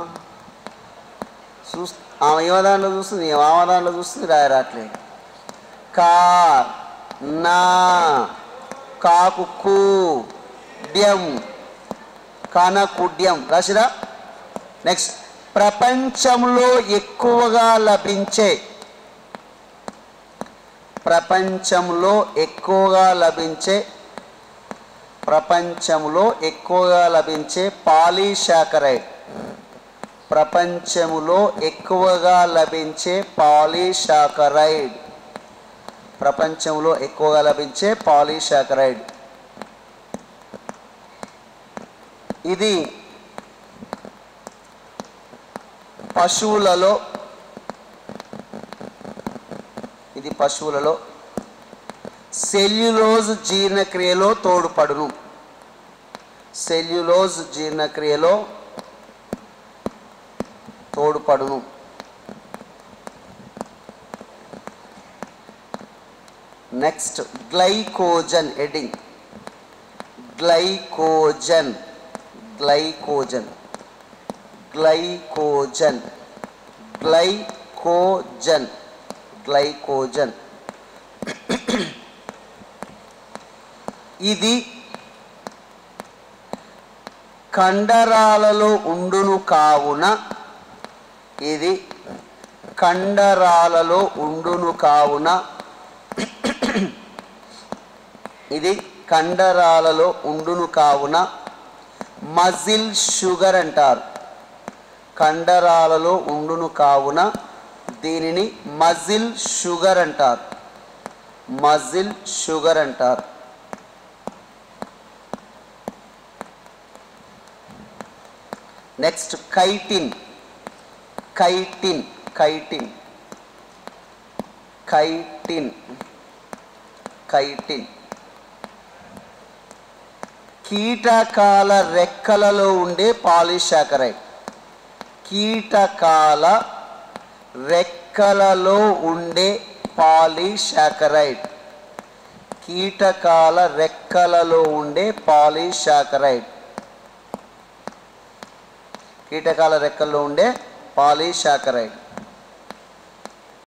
చూస్ ఆమె ఏమో దాంట్లో చూస్తుంది ఏమో ఆమె దాంట్లో చూస్తుంది రాయరాట్లేదు కా నా కాకు కు డ్యం కనకుడ్యం రాసిరా నెక్స్ట్ ప్రపంచంలో ఎక్కువగా లభించే ప్రపంచంలో ఎక్కువగా లభించే ప్రపంచంలో ఎక్కువగా లభించే పాలీశాకరైడ్ ప్రపంచములో ఎక్కువగా లభించే పాలీశాకరైడ్ ప్రపంచంలో ఎక్కువగా లభించే పాలీశాకరైడ్ ఇది పశువులలో ఇది పశువులలో సెల్యులోజ్ జీర్ణక్రియలో తోడ్పడును సెల్యులోజ్ జీర్ణక్రియలో తోడ్పడును next glycogen heading glycogen glycogen glycogen glycogen glycogen ఇది కండరాలలో ఉండును కావున ఇది కండరాలలో ఉండును కావున ఇది కండరాలలో ఉండును కావున మజిల్ షుగర్ అంటారు కండరాలలో ఉండును కావున దీనిని మజిల్ షుగర్ అంటారు మజిల్ షుగర్ అంటారు next chitin chitin chitin chitin chitin కీటకాల రెక్కలలో ఉండే పాలిశాకరైడ్ కీటకాల రెక్కలలో ఉండే పాలిశాకరైడ్ కీటకాల రెక్కలలో ఉండే పాలిశాకరైడ్ కీటకాల రెక్కల్లో ఉండే పాలిశాకరైడ్